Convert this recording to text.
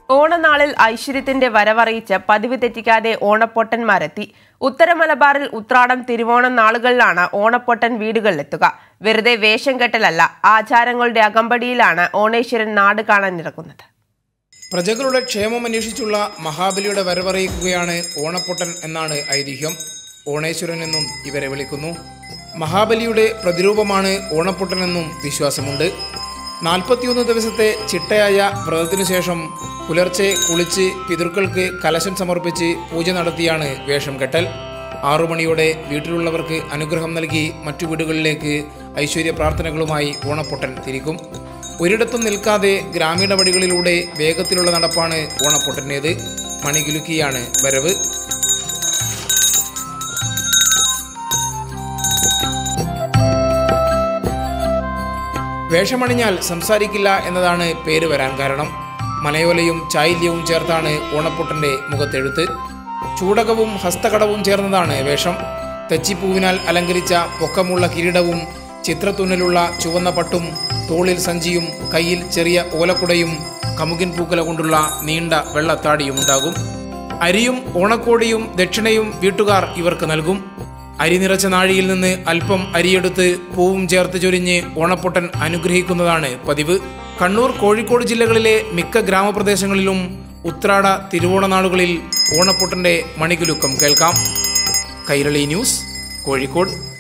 ഓണനാളിൽ ഐശ്വര്യത്തിന്റെ വരവറിയിച്ച് പതിവ് തെറ്റിക്കാതെ ഓണപ്പൊട്ടന്മാരെത്തി ഉത്തര മലബാറിൽ ഉത്രാടം തിരുവോണം നാളുകളിലാണ് ഓണപ്പൊട്ടൻ വീടുകളിലെത്തുക വെറുതെ വേഷം കെട്ടലല്ല ആചാരങ്ങളുടെ അകമ്പടിയിലാണ് ഓണേശ്വരൻ നാട് കാണാനിറങ്ങുന്നത് പ്രജകളുടെ ക്ഷേമം അന്വേഷിച്ചുള്ള മഹാബലിയുടെ വരവറിയിക്കുകയാണ് ഓണപ്പൊട്ടൻ എന്നാണ് ഐതിഹ്യം ഓണേശ്വരൻ എന്നും ഇവരെ വിളിക്കുന്നു മഹാബലിയുടെ പ്രതിരൂപമാണ് ഓണപ്പൊട്ടനെന്നും വിശ്വാസമുണ്ട് നാൽപ്പത്തിയൊന്ന് ദിവസത്തെ ചിട്ടയായ വ്രതത്തിനു ശേഷം പുലർച്ചെ കുളിച്ച് പിതൃക്കൾക്ക് കലശം സമർപ്പിച്ച് പൂജ നടത്തിയാണ് വേഷം കെട്ടൽ ആറു മണിയോടെ വീട്ടിലുള്ളവർക്ക് അനുഗ്രഹം നൽകി മറ്റു വീടുകളിലേക്ക് ഐശ്വര്യ പ്രാർത്ഥനകളുമായി ഓണപ്പൊട്ടൻ തിരിക്കും ഒരിടത്തും നിൽക്കാതെ ഗ്രാമീണ വഴികളിലൂടെ വേഗത്തിലുള്ള നടപ്പാണ് ഓണപ്പൊട്ടൻ്റേത് മണികുലുക്കിയാണ് വരവ് വേഷമണിഞ്ഞാൽ സംസാരിക്കില്ല എന്നതാണ് പേര് വരാൻ കാരണം മലയോലയും ചായില്യവും ചേർത്താണ് ഓണപ്പൊട്ടന്റെ മുഖത്തെഴുത്ത് ചൂടകവും ഹസ്തകടവും ചേർന്നതാണ് വേഷം തെച്ചിപ്പൂവിനാൽ അലങ്കരിച്ച പൊക്കമുള്ള കിരീടവും ചിത്രത്തുന്നലുള്ള ചുവന്ന പട്ടും തോളിൽ സഞ്ചിയും കയ്യിൽ ചെറിയ ഓലക്കുടയും കമുകിൻ പൂക്കല കൊണ്ടുള്ള നീണ്ട വെള്ളത്താടിയും ഉണ്ടാകും അരിയും ഓണക്കോടിയും ദക്ഷിണയും വീട്ടുകാർ ഇവർക്ക് നൽകും അരി നിറച്ച നാഴിയിൽ നിന്ന് അല്പം അരിയെടുത്ത് പൂവും ചേർത്ത് ചൊരിഞ്ഞ് ഓണപ്പൊട്ടൻ അനുഗ്രഹിക്കുന്നതാണ് പതിവ് കണ്ണൂർ കോഴിക്കോട് ജില്ലകളിലെ മിക്ക ഗ്രാമപ്രദേശങ്ങളിലും ഉത്രാട തിരുവോണനാളുകളിൽ ഓണപ്പൊട്ടന്റെ മണികുലുക്കം കേൾക്കാം കൈരളി ന്യൂസ് കോഴിക്കോട്